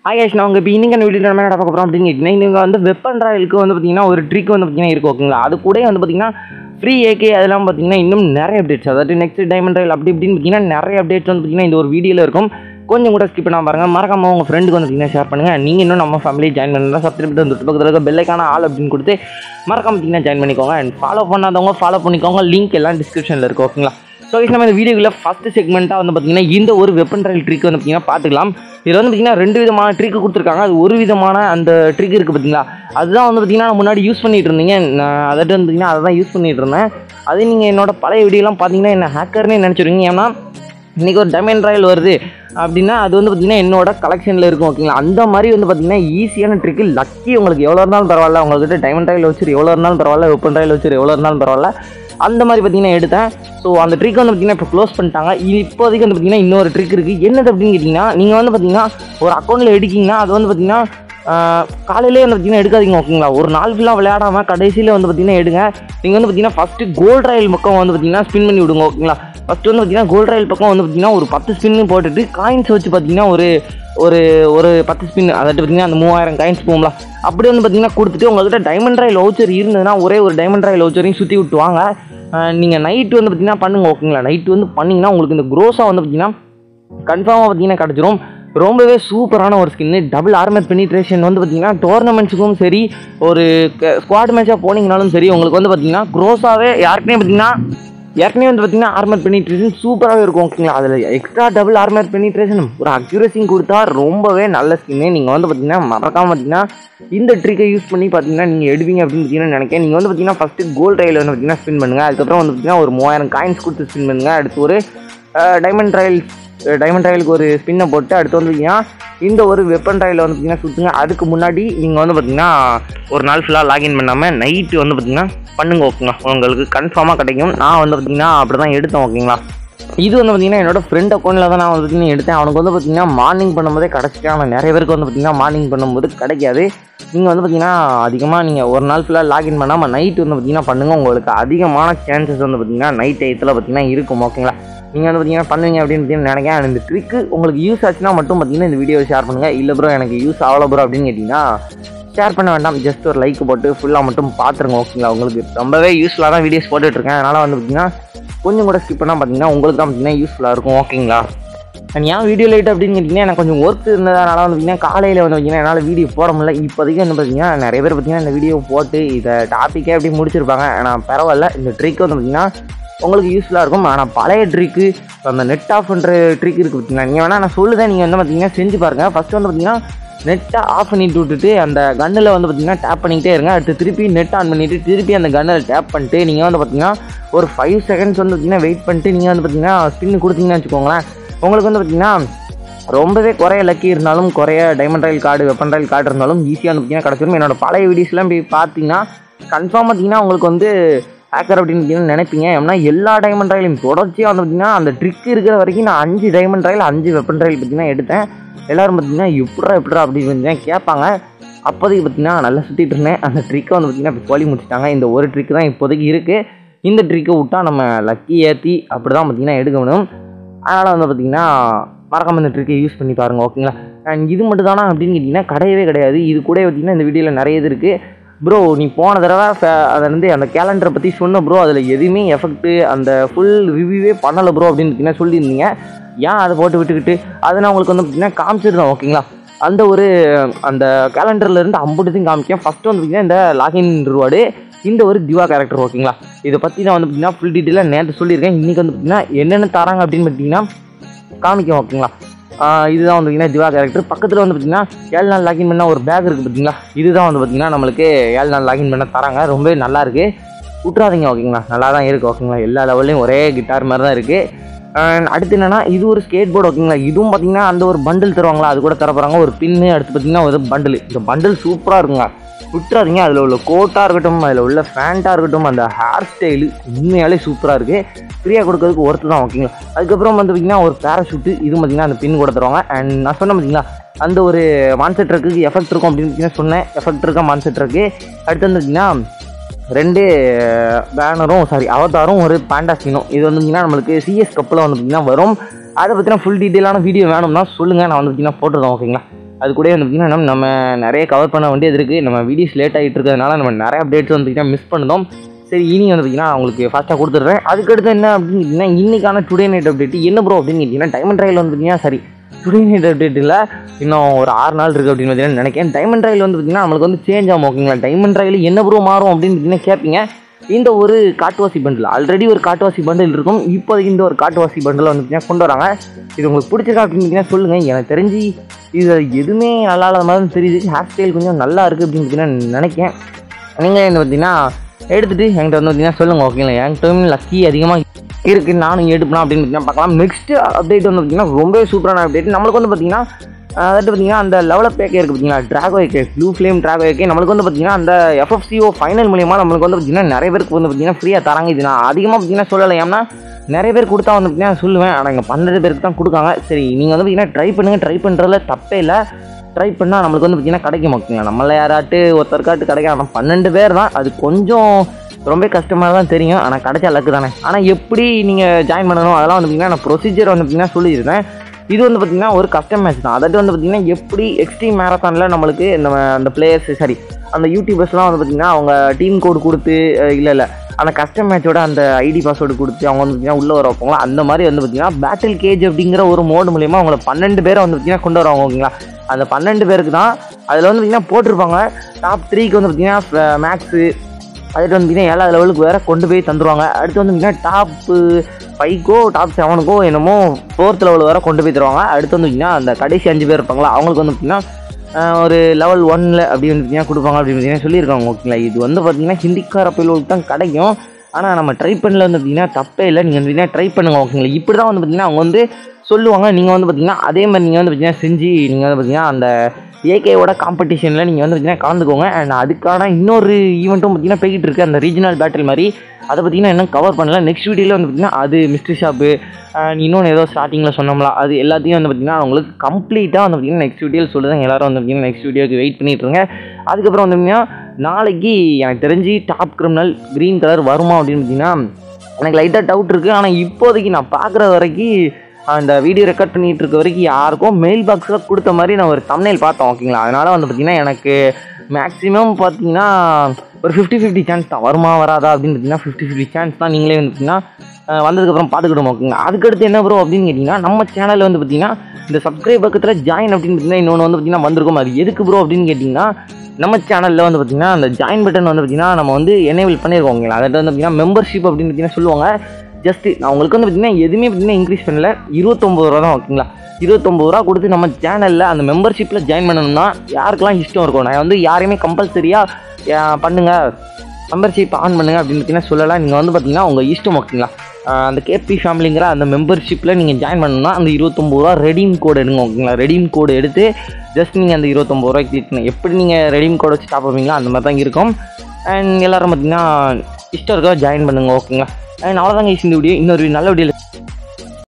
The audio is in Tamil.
ஆகேஷ் நான் உங்கள் இப்போ இன்னைக்கு வீடியோ நம்ம என்ன பார்க்க போகிறோம் அப்படின்னு கேட்டிங்கன்னா நீங்கள் வந்து வெப்பன் ராயலுக்கு வந்து பார்த்தீங்கன்னா ஒரு ட்ரிக் வந்து பார்த்தீங்கன்னா இருக்கு ஓகேங்களா அது கூட வந்து பார்த்தீங்கன்னா ஃப்ரீ ஏகே அதெல்லாம் பார்த்தீங்கன்னா இன்னும் நிறைய அப்டேட்ஸ் அதாவது நெக்ஸ்ட் டைமண்ட் ராயல் அப்படி இப்படின்னு பார்த்தீங்கன்னா நிறைய அப்டேட்ஸ் வந்து பார்த்தீங்கன்னா இந்த ஒரு வீடியோவில் இருக்கும் கொஞ்சம் கூட ஸ்கிப் பண்ணாம பாருங்க மறக்காம உங்கள் ஃப்ரெண்டுக்கு வந்து பார்த்தீங்கன்னா ஷேர் பண்ணுங்கள் நீங்கள் இன்னும் நம்ம ஃபேமிலி ஜாயின் பண்ணலாம் சப்ஸ்கிரைப் வந்து பக்கத்தில் இருக்க பெல்லைக்கான ஆள் அப்படின்னு கொடுத்து மறக்காம பார்த்தீங்கன்னா ஜாயின் பண்ணிக்கோங்க அண்ட் ஃபாலோ பண்ணாதவங்க ஃபாலோ பண்ணிக்கோங்க லிங்க் எல்லாம் டிஸ்கிரிப்ஷனில் இருக்குது ஓகேங்களா ஸோ நம்ம இந்த வீடியோவில் ஃபஸ்ட்டு செக்மெண்ட்டாக வந்து பார்த்தீங்கன்னா இந்த ஒரு வெப்பன் ரயில் ட்ரிக் வந்து பார்த்தீங்கன்னா பார்த்துக்கலாம் இதில் வந்து பார்த்தீங்கன்னா ரெண்டு விதமான ட்ரிக் கொடுத்துருக்காங்க அது ஒரு விதமான அந்த ட்ரிக் இருக்குது பார்த்தீங்களா அதுதான் வந்து பார்த்தீங்கன்னா நான் முன்னாடி யூஸ் பண்ணிட்டு இருந்தீங்க நான் அதாட்டு வந்து பார்த்தீங்கன்னா அதை தான் யூஸ் பண்ணிட்டு இருந்தேன் அதே நீங்கள் என்னோட பழைய வீடியோலாம் பார்த்தீங்கன்னா என்ன ஹேக்கர்னே நினச்சிருவீங்க ஏன்னா இன்றைக்கி ஒரு டைமண்ட் ராயல் வருது அப்படின்னா அது வந்து பார்த்திங்கன்னா என்னோட கலெக்ஷனில் இருக்கும் ஓகேங்களா அந்த மாதிரி வந்து பார்த்திங்கன்னா ஈஸியான ட்ரிக்கு லக்கி உங்களுக்கு எவ்வளோ இருந்தாலும் பரவாயில்ல உங்கள்கிட்ட டைமண்ட் ராயல் வச்சு எவ்வளோ இருந்தாலும் பரவாயில்ல வெப்பன் ராயல் வச்சு எவ்வளோ இருந்தாலும் பரவாயில்ல அந்த மாதிரி பார்த்தீங்கன்னா எடுத்தேன் ஸோ அந்த ட்ரிக் வந்து பார்த்திங்கன்னா இப்போ க்ளோஸ் பண்ணிட்டாங்க இது இப்போதைக்கு வந்து பார்த்திங்கன்னா இன்னொரு ட்ரிக் இருக்குது என்னது அப்படின்னு கேட்டிங்கன்னா நீங்கள் வந்து பார்த்திங்கன்னா ஒரு அக்கௌண்ட்டில் எடுக்கிங்கன்னா அது வந்து பார்த்திங்கன்னா காலையிலே வந்து பார்த்தீங்கன்னா எடுக்காதீங்க ஓகேங்களா ஒரு நாள் ஃபுல்லாக விளையாடாமல் கடைசியில் வந்து பார்த்தீங்கன்னா எடுங்க நீங்கள் வந்து பார்த்தீங்கன்னா ஃபஸ்ட்டு கோல்ட் ராயல் பக்கம் வந்து பார்த்தீங்கன்னா ஸ்பின் பண்ணி விடுங்க ஓகேங்களா ஃபஸ்ட்டு வந்து பார்த்தீங்கன்னா கோல்ட் ராயல் பக்கம் வந்து பார்த்தீங்கன்னா ஒரு பத்து ஸ்பின்னு போட்டுட்டு காயின்ஸ் வச்சு பார்த்தீங்கன்னா ஒரு ஒரு ஒரு பத்து ஸ்பின் அதாட்டு பார்த்தீங்கன்னா அந்த மூவாயிரம் காயின்ஸ் போகும்ல அப்படி வந்து பார்த்தீங்கன்னா கொடுத்துட்டு உங்கள்கிட்ட டைமண்ட் ராயல் வவுச்சர் இருந்ததுன்னா ஒரே ஒரு டைமண்ட் ராயல் வவுச்சரையும் சுற்றி விட்டு வாங்க நீங்கள் நைட்டு வந்து பார்த்தீங்கன்னா பண்ணுங்க ஓகேங்களா நைட்டு வந்து பண்ணிங்கன்னா உங்களுக்கு இந்த க்ரோஸாக வந்து பார்த்தீங்கன்னா கன்ஃபார்மாக பார்த்தீங்கன்னா கிடச்சிரும் ரொம்பவே சூப்பரான ஒரு ஸ்கின்னு டபுள் ஆர்மர் பெனிட்ரேஷன் வந்து பார்த்தீங்கன்னா டோர்னமெண்ட்ஸுக்கும் சரி ஒரு ஸ்குவாட் மேட்சாக போனீங்கனாலும் சரி உங்களுக்கு வந்து பார்த்தீங்கன்னா க்ரோஸாகவே யாருக்குமே பார்த்தீங்கன்னா ஏற்கனவே வந்து பார்த்தீங்கன்னா ஆர்மர் பெனிட்ரேஷன் சூப்பராகவே இருக்கும் ஓகேங்களா அதில் எக்ஸ்ட்ரா டபுள் ஆர்மர் பெனிட்ரேஷன் ஒரு அக்யூரஸிங் கொடுத்தா ரொம்பவே நல்ல ஸ்கின்னு நீங்கள் வந்து பார்த்தீங்கன்னா மறக்காம பார்த்தீங்கன்னா இந்த ட்ரிக்கை யூஸ் பண்ணி பார்த்தீங்கன்னா நீங்கள் எடுவீங்க அப்படின்னு பார்த்தீங்கன்னா நினைக்கிறேன் நீங்கள் வந்து பார்த்தீங்கன்னா ஃபஸ்ட்டு கோல்ட் ரயில் வந்து பார்த்தீங்கன்னா ஸ்பின் பண்ணுங்கள் அதுக்கப்புறம் வந்து பார்த்தீங்கன்னா ஒரு மூவாயிரம் காயின்ஸ் கொடுத்து ஸ்பின் பண்ணுங்கள் அடுத்து ஒரு டைமண்ட் ராயல் டைமண்ட் ராயலுக்கு ஒரு ஸ்பின்னை போட்டு அடுத்து வந்து பார்த்தீங்கன்னா இந்த ஒரு வெப்பன் ராயில் வந்து பார்த்தீங்கன்னா சுற்றுங்க அதுக்கு முன்னாடி நீங்கள் வந்து பார்த்தீங்கன்னா ஒரு நாள் ஃபுல்லாக லாகின் பண்ணாமல் நைட்டு வந்து பார்த்தீங்கன்னா பண்ணுங்க ஓகேங்களா உங்களுக்கு கன்ஃபார்மாக கிடைக்கும் நான் வந்து பார்த்தீங்கன்னா அப்படி தான் எடுத்தேன் ஓகேங்களா இது வந்து பார்த்தீங்கன்னா என்னோட ஃப்ரெண்ட் அக்கௌண்ட்டில் தான் நான் வந்து பார்த்தீங்கன்னா எடுத்தேன் அவனுக்கு வந்து பார்த்தீங்கன்னா மார்னிங் பண்ணும்போதே கிடச்சிட்டு ஆனால் நிறைய பேருக்கு வந்து பார்த்தீங்கன்னா மார்னிங் பண்ணும்போது கிடைக்காது நீங்கள் வந்து பார்த்தீங்கன்னா அதிகமாக நீங்கள் ஒரு நாள் ஃபுல்லாக லாகின் பண்ணாமல் நைட் வந்து பார்த்தீங்கன்னா பண்ணுங்கள் உங்களுக்கு அதிகமான சான்சஸ் வந்து பார்த்தீங்கன்னா நைட் டயத்தில் பார்த்தீங்கன்னா இருக்கும் ஓகேங்களா நீங்கள் வந்து பார்த்தீங்கன்னா பண்ணுவீங்க அப்படின்னு பார்த்தீங்கன்னா நினைக்கிறேன் இந்த ட்ரிக்கு உங்களுக்கு யூஸ் ஆச்சுன்னா மட்டும் பார்த்தீங்கன்னா இந்த வீடியோவை ஷேர் பண்ணுங்கள் இல்லை ப்ரோ எனக்கு யூஸ் ஆகல ப்ரோ அப்படின்னு கேட்டிங்கன்னா ஷேர் பண்ண வேண்டாம் ஜஸ்ட் ஒரு லைக் போட்டு ஃபுல்லாக மட்டும் பார்த்துருங்க ஓகேங்களா உங்களுக்கு ரொம்பவே யூஸ்ஃபுல்லாக தான் வீடியோஸ் போட்டுட்ருக்கேன் அதனால் வந்து பார்த்தீங்கன்னா கொஞ்சம் கூட ஸ்கிப் பண்ணால் பார்த்தீங்கன்னா உங்களுக்கு தான் பார்த்தீங்கன்னா யூஸ்ஃபுல்லாக இருக்கும் ஓகேங்களா அண்ட் ஏன் வீடியோ லைட் அப்படின்னு கேட்டிங்கன்னா எனக்கு கொஞ்சம் ஒர்க் இருந்ததுனால வந்து பார்த்தீங்கன்னா காலையில் வந்து பார்த்தீங்கன்னா என்னால் வீடியோ போட முடியல இப்போதைக்கு வந்து பார்த்தீங்கன்னா நிறைய பேர் பார்த்தீங்கன்னா இந்த வீடியோ போட்டு இதை டாப்பிக்கே அப்படி முடிச்சிருப்பாங்க ஆனால் பரவாயில்ல இந்த ட்ரிக் வந்து பார்த்தீங்கன்னா உங்களுக்கு யூஸ்ஃபுல்லாக இருக்கும் ஆனால் பழைய ட்ரிக்கு அந்த நெட் ஆஃப் பண்ணுற ட்ரிக் இருக்குது பார்த்தீங்கன்னா நீங்கள் வேணால் நான் சொல்லுதேன் நீங்கள் வந்து பார்த்தீங்கன்னா செஞ்சு பாருங்கள் ஃபஸ்ட்டு வந்து பார்த்தீங்கன்னா நெட்டை ஆஃப் பண்ணிட்டு விட்டுட்டு அந்த கன்னில் வந்து பார்த்தீங்கன்னா டேப் பண்ணிக்கிட்டே இருங்க அடுத்து திருப்பி நெட் ஆன் பண்ணிவிட்டு திருப்பி அந்த கன்னில் டேப் பண்ணிட்டு நீங்கள் வந்து பார்த்தீங்கன்னா ஒரு ஃபைவ் செகண்ட்ஸ் வந்து பார்த்தீங்கன்னா வெயிட் பண்ணிட்டு நீங்கள் வந்து பார்த்தீங்கன்னா ஸ்பின்னு கொடுத்தீங்கன்னு வச்சுக்கோங்களேன் உங்களுக்கு வந்து பார்த்தீங்கன்னா ரொம்பவே குறைய லக்கி இருந்தாலும் குறைய diamond royale card weapon royale card இருந்தாலும் ஈஸியாக வந்து பார்த்தீங்கன்னா கிடச்சிரும் என்னோட பழைய வீடியோஸ்லாம் போய் பார்த்தீங்கன்னா கன்ஃபார்ம் பார்த்தீங்கன்னா உங்களுக்கு வந்து ஹேக்கர் அப்படின்னு பார்த்தீங்கன்னா நினைப்பீங்க ஏன்னா எல்லா டைமண்ட் ரயிலையும் தொடர்ச்சியாக வந்து பார்த்தீங்கன்னா அந்த ட்ரிக் இருக்கிற வரைக்கும் நான் அஞ்சு டைமண்ட் ரயில் அஞ்சு வெப்பன் ரயில் பார்த்தீங்கன்னா எடுத்தேன் எல்லோரும் பார்த்தீங்கன்னா எப்படா எப்படா அப்படின்னு பார்த்தீங்கன்னா கேட்பாங்க அப்போதைக்கு பார்த்தீங்கன்னா நல்லா சுற்றிட்டு இருந்தேன் அந்த ட்ரிக்கை வந்து பார்த்தீங்கன்னா இப்போ சொல்லி முடிச்சிட்டாங்க இந்த ஒரு ட்ரிக் தான் இப்போதைக்கு இருக்குது இந்த ட்ரிக்கை விட்டால் நம்ம லக்கி ஏற்றி அப்படி தான் பார்த்தீங்கன்னா எடுக்க முடியும் அதனால் வந்து பார்த்தீங்கன்னா மறக்காம இந்த ட்ரிக்கை யூஸ் பண்ணி பாருங்கள் ஓகேங்களா அண்ட் இது மட்டும் தானா அப்படின்னு கேட்டிங்கன்னா கிடையவே கிடையாது இது கூட பார்த்தீங்கன்னா இந்த வீடியோவில் நிறைய இது இருக்குது ப்ரோ நீ போன தடவை அதை வந்து அந்த கேலண்டரை பற்றி சொன்ன ப்ரோ அதில் எதுவுமே எஃபெக்ட்டு அந்த ஃபுல் ரிவ்யூவே பண்ணலை ப்ரோ அப்படின்னு பார்த்தீங்கன்னா சொல்லியிருந்தீங்க ஏன் அதை போட்டு விட்டுக்கிட்டு அதை நான் உங்களுக்கு வந்து பார்த்தீங்கன்னா காமிச்சிருந்தேன் ஓகேங்களா அந்த ஒரு அந்த கேலண்டர்லேருந்து அம்புட்டுத்தையும் காமிக்கேன் ஃபஸ்ட்டு வந்து பார்த்தீங்கன்னா இந்த லாகின் ரிவார்டு இந்த ஒரு திவா கேரக்டர் ஓகேங்களா இதை பற்றி நான் வந்து பார்த்தீங்கன்னா ஃபுல் டீட்டெயிலாக நேற்று சொல்லியிருக்கேன் இன்றைக்கி வந்து பார்த்தீங்கன்னா என்னென்ன தராங்க அப்படின்னு பார்த்தீங்கன்னா காமிக்கும் ஓகேங்களா இதுதான் வந்து பார்த்தீங்கன்னா திவா கேரக்டர் பக்கத்தில் வந்து பார்த்தீங்கன்னா ஏழு நாள் லாகின் பண்ணால் ஒரு பேக் இருக்குது பார்த்தீங்களா இதுதான் வந்து பார்த்தீங்கன்னா நம்மளுக்கு ஏழு நாள் லாகின் பண்ண தராங்க ரொம்பவே நல்லா இருக்குது விட்றாதீங்க ஓகேங்களா நல்லா தான் இருக்குது ஓகேங்களா எல்லா லெவல்லையும் ஒரே கிட்டார் மாதிரி தான் இருக்குது அடுத்து என்னென்னா இது ஒரு ஸ்கேட் போர்டு ஓகேங்களா இதுவும் பார்த்தீங்கன்னா அந்த ஒரு பண்டில் தருவாங்களா அது கூட தர போகிறாங்க ஒரு பின்னு அடுத்து பார்த்தீங்கன்னா ஒரு பண்டில் இந்த பண்டில் சூப்பராக இருக்குங்க விட்டுறாதீங்க அதில் உள்ள கோட்டாக இருக்கட்டும் அதில் உள்ள ஃபேண்ட்டாக இருக்கட்டும் அந்த ஹேர் ஸ்டைலு உண்மையாலே சூப்பராக இருக்குது ஃப்ரீயாக கொடுக்கறதுக்கு ஒருத்து தான் ஓகேங்களா அதுக்கப்புறம் வந்து பார்த்திங்கன்னா ஒரு பேராஷூட்டு இது பார்த்திங்கன்னா அந்த பின் கூட தருவாங்க அண்ட் நான் சொன்னேன் பார்த்தீங்களா அந்த ஒரு மான்செட் ட்ரக்குக்கு எஃபெக்ட் இருக்கும் அப்படின்னு பார்த்தீங்கன்னா சொன்னேன் எஃபெக்ட் இருக்கா மான்செட் ட்ரக்கு அடுத்து வந்து பார்த்திங்கன்னா ரெண்டு பேனரும் சாரி அவதாரும் ஒரு பாண்டா ஸ்கினும் இது வந்து பார்த்தீங்கன்னா நம்மளுக்கு சிஎஸ் கப்பில் வந்து பார்த்திங்கன்னா வரும் அதை பற்றின ஃபுல் டீட்டெயிலான வீடியோ வேணும்னா சொல்லுங்கள் நான் வந்து பார்த்தீங்கன்னா போட்டுருந்தேன் ஓகேங்களா அது கூட வந்து பார்த்திங்கன்னா நம்ம நம்ம நிறைய கவர் பண்ண வேண்டியது இருக்குது நம்ம வீடியோஸ் லேட் ஆகிட்டு இருக்கிறதுனால நம்ம நிறைய அப்டேட்ஸ் வந்து பார்த்திங்கன்னா மிஸ் பண்ணோம் சரி இனி வந்து பார்த்திங்கன்னா உங்களுக்கு ஃபாஸ்ட்டாக கொடுத்துட்றேன் அதுக்கடுத்து என்ன அப்படின்னு கேட்டிங்கன்னா இன்றைக்கான டுடே நைட் அப்டேட் என்ன ப்ரோ அப்படின்னு கேட்டிங்கன்னா டைமண்ட் ரயில் வந்து பார்த்திங்கன்னா சரி டுடே நைட் அப்டேட் இல்லை இன்னும் ஒரு ஆறு நாள் இருக்குது அப்படின்னு பார்த்தீங்கன்னா நினைக்கிறேன் டைமண்ட் ரயில் வந்து பார்த்திங்கன்னா நம்மளுக்கு வந்து சேஞ்ச் ஆகும் ஓகேங்களா டைமண்ட் ரயில் என்ன ப்ரோ மாறும் அப்படின்னு பார்த்தீங்கன்னா கேட்பீங்க இந்த ஒரு காட்டுவாசி பண்டில் ஆல்ரெடி ஒரு காட்டுவாசி பண்டில் இருக்கும் இப்போதைக்கு இந்த ஒரு காட்டுவாசி பண்டில் வந்து பார்த்தீங்கன்னா கொண்டு வராங்க இது உங்களுக்கு பிடிச்சிருக்கா அப்படின்னு பார்த்தீங்கன்னா சொல்லுங்கள் எனக்கு தெரிஞ்சு இது எதுவுமே நல்லா இல்லாத மாதிரி தெரியுது ஹேர் ஸ்டைல் கொஞ்சம் நல்லா இருக்குது அப்படின்னு பார்த்தீங்கன்னா நினைக்கிறேன் நீங்கள் என்ன பார்த்தீங்கன்னா எடுத்துகிட்டு என்கிட்ட வந்து பார்த்தீங்கன்னா சொல்லுங்கள் ஓகேங்களா என்கிட்ட லக்கி அதிகமாக இருக்குது நானும் எடுப்பேன் அப்படின்னு பார்த்தீங்கன்னா பார்க்கலாம் நெக்ஸ்ட் அப்டேட் வந்து பார்த்தீங்கன்னா ரொம்பவே சூப்பரான அப்டேட் நம்மளுக்கு வந்து பார்த்தீங்கன்னா அதாவது பார்த்தீங்கன்னா அந்த லெவலப் பேக்கே இருக்குது பார்த்தீங்களா Draco AK blue flame Draco AK நம்மளுக்கு வந்து பார்த்தீங்கன்னா அந்த எஃப்எஃப்சிஓ ஃபைனல் மூலியமாக நம்மளுக்கு வந்து பார்த்தீங்கன்னா நிறைய பேருக்கு வந்து பார்த்தீங்கன்னா ஃப்ரீயாக தராங்க இது நான் அதிகமாக பார்த்தீங்கன்னா சொல்லலை ஏன்னா நிறைய பேர் கொடுத்தா வந்து பார்த்தீங்கன்னா சொல்லுவேன் ஆனால் இங்கே பன்னெண்டு பேருக்கு தான் கொடுக்காங்க சரி நீங்கள் வந்து பார்த்தீங்கன்னா ட்ரை பண்ணுங்கள் ட்ரை பண்ணுறதுல தப்பே இல்லை ட்ரை பண்ணால் நம்மளுக்கு வந்து பார்த்தீங்கன்னா கிடைக்கும் ஓகேங்களா நம்மள யாராட்டு ஒருத்தருக்காட்டு கிடைக்கும் ஆனால் பன்னெண்டு பேர் தான் அது கொஞ்சம் ரொம்ப கஷ்டமாக தான் தெரியும் ஆனால் கிடைச்ச லக்கு தானே ஆனால் எப்படி நீங்கள் ஜாயின் பண்ணணும் அதெல்லாம் வந்து பார்த்தீங்கன்னா நான் ப்ரொசீஜர் வந்து பார்த்தீங்கன்னா சொல்லியிருந்தேன் இது வந்து பார்த்திங்கன்னா ஒரு கஸ்டம் மேட்ச் தான் அதாவது வந்து பார்த்திங்கன்னா எப்படி எக்ஸ்ட்ரீம் மேரத்தானில் நம்மளுக்கு நம்ம அந்த பிளேயர்ஸ் சரி அந்த யூடியூபர்ஸ்லாம் வந்து பார்த்திங்கன்னா அவங்க டீம் கோடு கொடுத்து இல்லை இல்லை அந்த கஸ்டம் மேட்சோட அந்த ஐடி பாஸ்வேர்டு கொடுத்து அவங்க வந்து பார்த்திங்கன்னா உள்ளே வர வைப்பாங்களா அந்த மாதிரி வந்து பார்த்திங்கன்னா பேட்டில் கேஜ் அப்படிங்கிற ஒரு மோடு மூலியமாக அவங்கள பன்னெண்டு பேரை வந்து பார்த்திங்கன்னா கொண்டு வருவாங்க ஓகேங்களா அந்த பன்னெண்டு பேருக்கு தான் அதில் வந்து பார்த்திங்கன்னா போட்டிருப்பாங்க டாப் த்ரீக்கு வந்து பார்த்திங்கன்னா மேக்ஸு அதுக்கு வந்து பார்த்தீங்கன்னா ஏழாவது லெவலுக்கு வேறு கொண்டு போய் தந்துருவாங்க அடுத்து வந்து பார்த்தீங்கன்னா டாப்பு ஃபைவ்க்கோ டாப் செவனுக்கோ என்னமோ ஃபோர்த் லெவல் வேறு கொண்டு போய் தருவாங்க அடுத்து வந்து பார்த்தீங்கன்னா அந்த கடைசி அஞ்சு பேர் இருப்பாங்களா அவங்களுக்கு வந்து பார்த்தீங்கன்னா ஆஹ், ஒரு லெவல் ஒன்னில் அப்படி வந்து பார்த்தீங்கன்னா கொடுப்பாங்க அப்படின்னு பார்த்தீங்கன்னா சொல்லியிருக்காங்க ஓகேங்களா இது வந்து பார்த்தீங்கன்னா ஹிந்திக்கார பயிலுக்கு தான் கிடைக்கும் ஆனால் நம்ம ட்ரை பண்ணல வந்து பார்த்தீங்கன்னா தப்பே இல்லை நீங்கள் வந்து பார்த்தீங்கன்னா ட்ரை பண்ணுங்க ஓகேங்களா இப்படி தான் வந்து பார்த்தீங்கன்னா அவங்க வந்து சொல்லுவாங்க நீங்கள் வந்து பார்த்தீங்கன்னா அதே மாதிரி நீங்கள் வந்து பார்த்தீங்கன்னா செஞ்சு நீங்கள் வந்து பார்த்தீங்கன்னா அந்த ஏகேவோட காம்படிஷனில் நீங்கள் வந்து பார்த்தீங்கன்னா கலந்துக்கோங்க அண்ட் அதுக்கான இன்னொரு ஈவெண்ட்டும் பார்த்தீங்கன்னா போய்கிட்டு இருக்கு அந்த ரீஜனல் பேட்டில் மாதிரி அதை பார்த்தீங்கன்னா இன்னும் கவர் பண்ணல நெக்ஸ்ட் வீடியோவில் வந்து பார்த்தீங்கன்னா அது மிஸ்ட்ரி ஷாப்பு இன்னொன்று ஏதோ ஸ்டார்டிங்கில் சொன்னோம்ல அது எல்லாத்தையும் வந்து பார்த்தீங்கன்னா உங்களுக்கு கம்ப்ளீட்டாக வந்து பார்த்தீங்கன்னா நெக்ஸ்ட் வீடியோவில் சொல்லுறேன் எல்லாரும் வந்து பார்த்தீங்கன்னா நெக்ஸ்ட் வீடியோக்கு வெயிட் பண்ணிட்டு இருங்க அதுக்கப்புறம் வந்து பார்த்தீங்கன்னா நாளைக்கு எனக்கு தெரிஞ்சு டாப் கிரிமினல் க்ரீன் கலர் வருமா அப்படின்னு பார்த்தீங்கன்னா எனக்கு லைட்டாக டவுட் இருக்குது ஆனால் இப்போதைக்கு நான் பார்க்குற வரைக்கும் அந்த வீடியோ ரெக்கார்ட் பண்ணிட்டு இருக்க வரைக்கும் யாருக்கும் மெயில் பாக்ஸில் கொடுத்த மாதிரி நான் ஒரு தம்னைல் பார்த்தோம் ஓகேங்களா அதனால் வந்து பார்த்தீங்கன்னா எனக்கு மேக்ஸிமம் பார்த்தீங்கன்னா ஒரு ஃபிஃப்டி ஃபிஃப்டி சான்ஸ் தான் வருமா வராதா அப்படின்னு பார்த்தீங்கன்னா ஃபிஃப்டி ஃபிஃப்டி சான்ஸ் தான் நீங்களே வந்து பார்த்தீங்கன்னா அஹ் வந்ததுக்கப்புறம் பார்த்துக்கிட்டோம் ஓகேங்க அதுக்கடுத்து என்ன ப்ரோ அப்படின்னு கேட்டிங்கன்னா நம்ம சேனலில் வந்து பார்த்தீங்கன்னா இந்த சப்ஸ்கிரைப் பக்கத்தில் ஜாயின் அப்படின்னு பார்த்தீங்கன்னா இன்னொன்று வந்து பார்த்தீங்கன்னா வந்திருக்கும் அது எதுக்கு ப்ரோ அப்படின்னு கேட்டிங்கன்னா நம்ம சேனலில் வந்து பார்த்தீங்கன்னா அந்த ஜாயின் பட்டன் வந்து பார்த்தீங்கன்னா நம்ம வந்து எனேபிள் பண்ணியிருக்கோம் ஓகேங்களா அதாவது வந்து பார்த்தீங்கன்னா மெம்பர்ஷிப் அப்படின்னு பார்த்தீங்கன்னா சொல்லுவாங்க ஜஸ்ட் நான் உங்களுக்கு வந்து பார்த்தீங்கன்னா எதுவுமே பார்த்தீங்கன்னா இன்க்ரீஸ் பண்ணல இருபத்தொம்பது ரூபா தான் ஓகேங்களா இருபத்தொம்பது ரூபா கொடுத்து நம்ம சேனலில் அந்த மெம்பர்ஷிப்பில் ஜாயின் பண்ணணும்னா யாருக்கெல்லாம் இஷ்டம் இருக்கும் நான் வந்து யாரையுமே கம்பல்சரியாக பண்ணுங்க மெம்பர்ஷிப் ஆன் பண்ணுங்க அப்படின்னு பார்த்தீங்கன்னா சொல்லலாம் நீங்கள் வந்து பார்த்தீங்கன்னா உங்கள் இஷ்டம் ஓகேங்களா ஆஹ் அந்த கேபி ஃபேமிலிங்கிற அந்த மெம்பர்ஷிப்பில் நீங்கள் ஜாயின் பண்ணணும்னா அந்த இருபத்தொம்பது ரூபா ரெடீம் கோடு எடுங்க ஓகேங்களா ரெடீம் கோடு எடுத்து ஜஸ்ட் நீங்கள் அந்த இருபத்தொம்பது ரூபாய்க்கு கிளிக் பண்ணி எப்படி நீங்கள் ரெடீம் கோட் வச்சு டாப் பண்ணுவீங்களோ அந்த மாதிரி தான் இருக்கும் அண்ட் எல்லாரும் பார்த்தீங்கன்னா இஷ்டம் இருக்கோ ஜாயின் பண்ணுங்க ஓகேங்களா அண்ட் அவ்வளோதாங்க இந்த வீடியோ இன்னொரு நல்ல வீடியோ